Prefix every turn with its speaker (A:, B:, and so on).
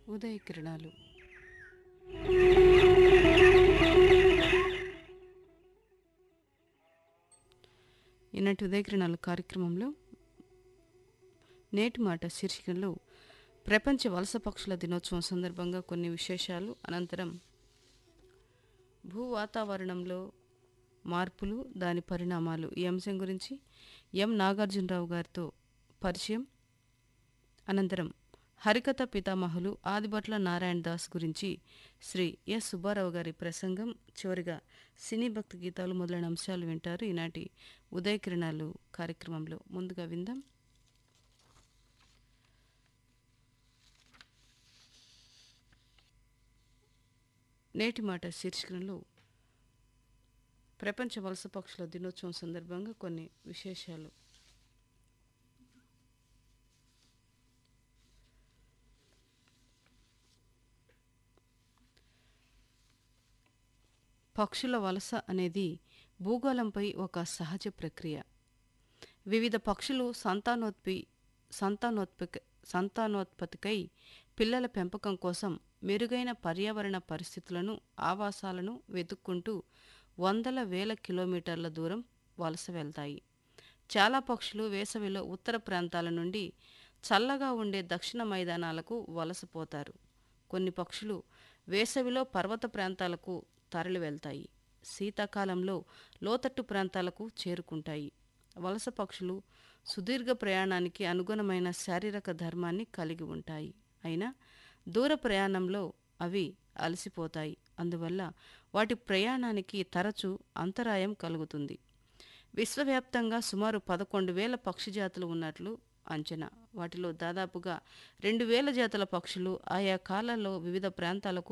A: ఉదయ కిరణాలు ఈనాటి ఉదయ కిరణాలు కార్యక్రమంలో నేటి మాట శీర్షికలో ప్రపంచ వలస పక్షుల దినోత్సవం సందర్భంగా కొన్ని విశేషాలు అనంతరం భూ వాతావరణంలో మార్పులు దాని పరిణామాలు ఈ అంశం గురించి ఎం నాగార్జునరావు గారితో పరిచయం అనంతరం హరికథ పితామహులు ఆదిభట్ల నారాయణ దాస్ గురించి శ్రీ ఎస్ సుబ్బారావు గారి ప్రసంగం చివరిగా సినీ భక్తి గీతాలు మొదలైన అంశాలు వింటారు ఈనాటి ఉదయ కిరణాలు కార్యక్రమంలో ముందుగా విందాం నేటి మాట శీర్షికలో ప్రపంచ వలస పక్షుల దినోత్సవం సందర్భంగా కొన్ని విశేషాలు పక్షుల వలస అనేది భూగోళంపై ఒక సహజ ప్రక్రియ వివిధ పక్షులు సంతానోత్పి సంతానోత్పక సంతానోత్పత్తికై పిల్లల పెంపకం కోసం మెరుగైన పర్యావరణ పరిస్థితులను ఆవాసాలను వెతుక్కుంటూ వందల వేల కిలోమీటర్ల దూరం వలస వెళ్తాయి చాలా పక్షులు వేసవిలో ఉత్తర ప్రాంతాల నుండి చల్లగా ఉండే దక్షిణ మైదానాలకు వలసపోతారు కొన్ని పక్షులు వేసవిలో పర్వత ప్రాంతాలకు తరలి వెళ్తాయి శీతాకాలంలో లోతట్టు ప్రాంతాలకు చేరుకుంటాయి వలస పక్షులు సుదీర్ఘ ప్రయాణానికి అనుగుణమైన శారీరక ధర్మాన్ని కలిగి ఉంటాయి అయినా దూర ప్రయాణంలో అవి అలసిపోతాయి అందువల్ల వాటి ప్రయాణానికి తరచూ అంతరాయం కలుగుతుంది విశ్వవ్యాప్తంగా సుమారు పదకొండు వేల పక్షి జాతులు ఉన్నట్లు అంచనా వాటిలో దాదాపుగా రెండు వేల జాతుల పక్షులు ఆయా కాలాల్లో వివిధ ప్రాంతాలకు